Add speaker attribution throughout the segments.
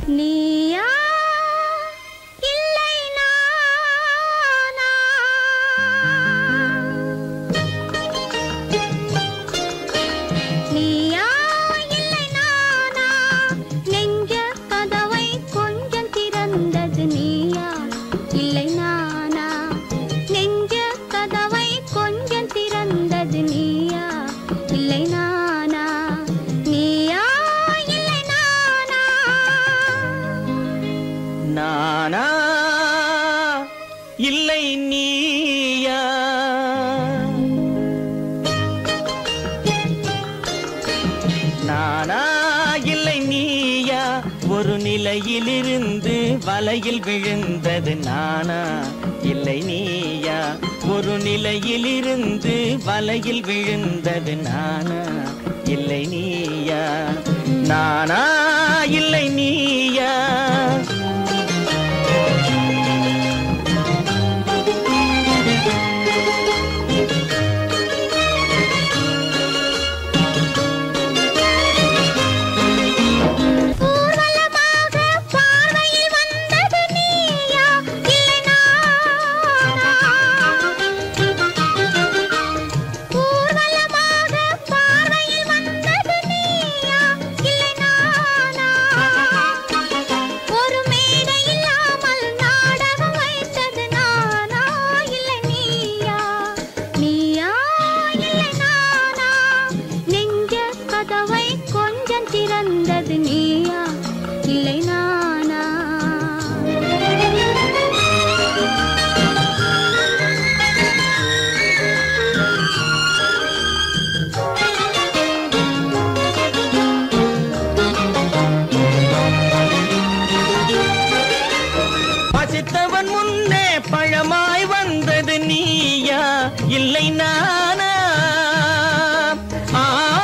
Speaker 1: நீயா இல்லை நானா நீயா இல்லை நானா நெஞ்ச கதவை கொஞ்சம் திறந்தது நீயா இல்லை நானா நெஞ்ச கதவை கொஞ்சம் திறந்தது நீயா இல்லை நானா நீயா இல்லை நானா
Speaker 2: நானா இல்லை நீயா நானா இல்லை நீயா ஒரு நிலையிலிருந்து வலையில் விழுந்தது நானா இல்லை நீயா ஒரு நிலையிலிருந்து வலையில் விழுந்தது நானா இல்லை நீயா நானா இல்லை நீயா
Speaker 1: ஊர்வலமாக பார்வையில் வந்தது நீயா இல்லை நானா ஊர்வலமாக பார்வையில் வந்தது நீயா இல்லை நானா ஒரு மேடை இல்லாமல் நாடகம் வைத்தது நானா இல்லை நீயா நீயா இல்லை நானா நெஞ்ச கதவை கொஞ்சம் திறந்தது நீயா இல்லை நானா
Speaker 2: பசித்தவன் முன்னே பழமாய் வந்தது நீயா இல்லை நானா ஆ.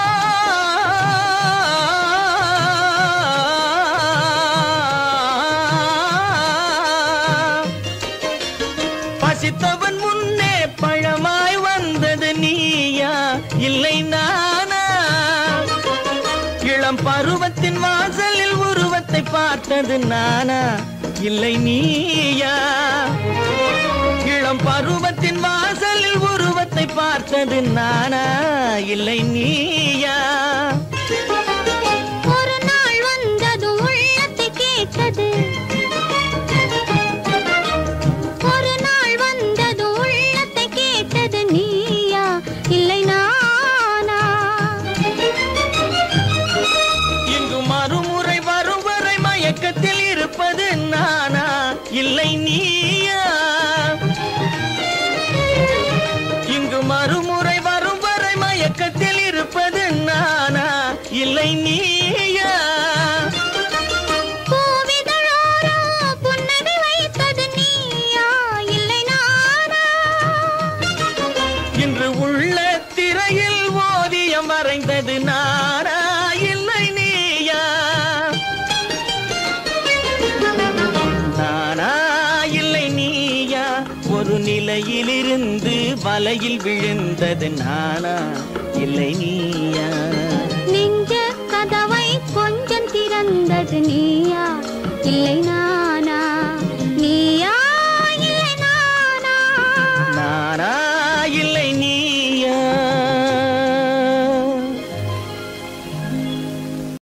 Speaker 2: பசித்தவன் முன்னே பழமாய் வந்தது நீயா இல்லை நானா இளம் பருவத்தின் வாசலில் உருவத்தை பார்த்தது நானா இல்லை நீயா இளம் பருவத்தின் வாசலில் உருவத்தை பார்த்தது நானா இல்லை நீயா
Speaker 1: ஒரு நாள் வந்ததும் உள்ளத்தை கேட்டது ஒரு நாள் வந்ததும் உள்ளத்தை கேட்டது நீயா இல்லை நானா
Speaker 2: இங்கு மறுமுறை வரும் வரை மயக்கத்தில் இருப்பது நானா இல்லை நீயா இங்கு மறுமுறை வரும் வரை மயக்கத்தில் இருப்பது நானா இல்லை நீயா
Speaker 1: பூவிதழோரோ புன்னகை வைத்தது நீயா இல்லை நானா
Speaker 2: இன்று உள்ள திரையில் ஓவியம் வரைந்தது நானா இல்லை நீயா நானா இல்லை நீயா ஒரு நிலையிலிருந்து வலையில் விழுந்தது நானா இல்லை நீயா
Speaker 1: நெஞ்ச கதவை கொஞ்சம் திறந்தது நீயா இல்லை